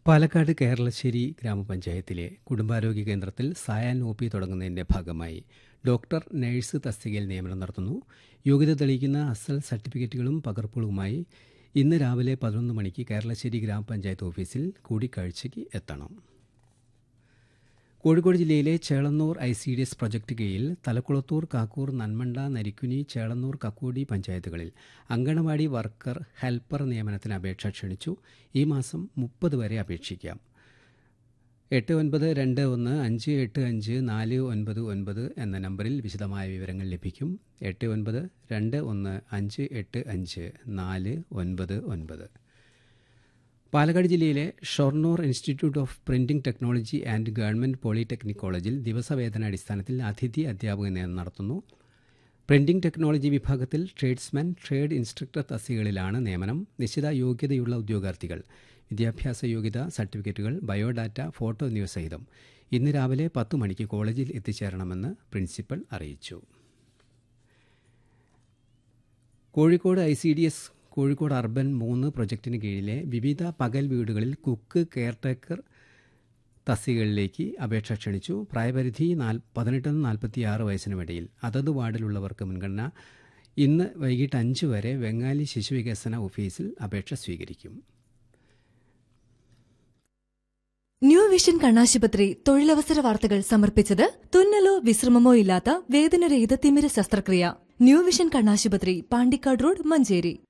പാലക്കാട് കേരളശ്ശേരി ഗ്രാമപഞ്ചായത്തിലെ കുടുംബാരോഗ്യ കേന്ദ്രത്തിൽ സായാൻ ഒ പി തുടങ്ങുന്നതിന്റെ ഭാഗമായി ഡോക്ടർ നഴ്സ് തസ്തികയിൽ നിയമനം നടത്തുന്നു യോഗ്യത തെളിയിക്കുന്ന അസൽ സർട്ടിഫിക്കറ്റുകളും പകർപ്പുകളുമായി ഇന്ന് രാവിലെ പതിനൊന്ന് മണിക്ക് കേരളശ്ശേരി ഗ്രാമപഞ്ചായത്ത് ഓഫീസിൽ കൂടിക്കാഴ്ചയ്ക്ക് എത്തണം കോഴിക്കോട് ജില്ലയിലെ Chelannur I C D S project കീഴിൽ തലക്കുളത്തൂർ കാക്കൂർ നന്മണ്ട നരിക്കുനി ചേളന്നൂർ കക്കോടി പഞ്ചായത്തുകളിൽ അങ്കണവാടി വർക്കർ ഹെൽപ്പർ നിയമനത്തിന് അപേക്ഷ ക്ഷണിച്ചു ഈ മാസം മുപ്പത് വരെ അപേക്ഷിക്കാം എട്ട് ഒൻപത് രണ്ട് ഒന്ന് അഞ്ച് എട്ട് അഞ്ച് നാല് ഒൻപത് ഒൻപത് എന്ന നമ്പറിൽ വിശദമായ വിവരങ്ങൾ ലഭിക്കും എട്ട് ഒൻപത് രണ്ട് ഒന്ന് അഞ്ച് എട്ട് അഞ്ച് നാല് ഒൻപത് ഒൻപത് പാലക്കാട് ജില്ലയിലെ Shoranur institute of printing technology and government polytechnic കോളേജിൽ ദിവസവേതന അടിസ്ഥാനത്തിൽ അതിഥി അധ്യാപക നിയമനം നടത്തുന്നു പ്രിന്റിംഗ് ടെക്നോളജി വിഭാഗത്തിൽ ട്രേഡ്സ്മാൻ ട്രേഡ് ഇൻസ്ട്രക്ടർ തസ്തികകളിലാണ് നിയമനം നിശ്ചിത യോഗ്യതയുള്ള ഉദ്യോഗാർത്ഥികൾ വിദ്യാഭ്യാസ യോഗ്യത സർട്ടിഫിക്കറ്റുകൾ ബയോഡാറ്റ ഫോട്ടോ എന്നിവ സഹിതം ഇന്ന് രാവിലെ പത്ത് മണിക്ക് കോളേജിൽ എത്തിച്ചേരണമെന്ന് പ്രിൻസിപ്പൽ അറിയിച്ചു Kozhikode I C D S Kozhikode urban മൂന്ന് പ്രൊജക്ടിന് കീഴിലെ വിവിധ പകൽ വീടുകളിൽ കുക്ക് കെയർടേക്കർ തസ്തികകളിലേക്ക് അപേക്ഷ ക്ഷണിച്ചു പ്രായപരിധി നാൽ പതിനെട്ടിന് നാൽപ്പത്തിയാറ് വയസ്സിനുമിടയിൽ അതത് വാർഡിലുള്ളവർക്ക് മുൻഗണന ഇന്ന് വൈകിട്ട് അഞ്ച് വരെ വെങ്ങാലി ശിശുവികസന ഓഫീസിൽ അപേക്ഷ സ്വീകരിക്കും ന്യൂ വിഷൻ കണ്ണാശുപത്രി തൊഴിലവസര വാർത്തകൾ സമർപ്പിച്ചത് തുന്നലോ വിശ്രമമോ ഇല്ലാത്ത വേദനരഹിത തിമിര ശസ്ത്രക്രിയ ന്യൂ വിഷൻ കണ്ണാശുപത്രി പാണ്ടിക്കാട് റോഡ് മഞ്ചേരി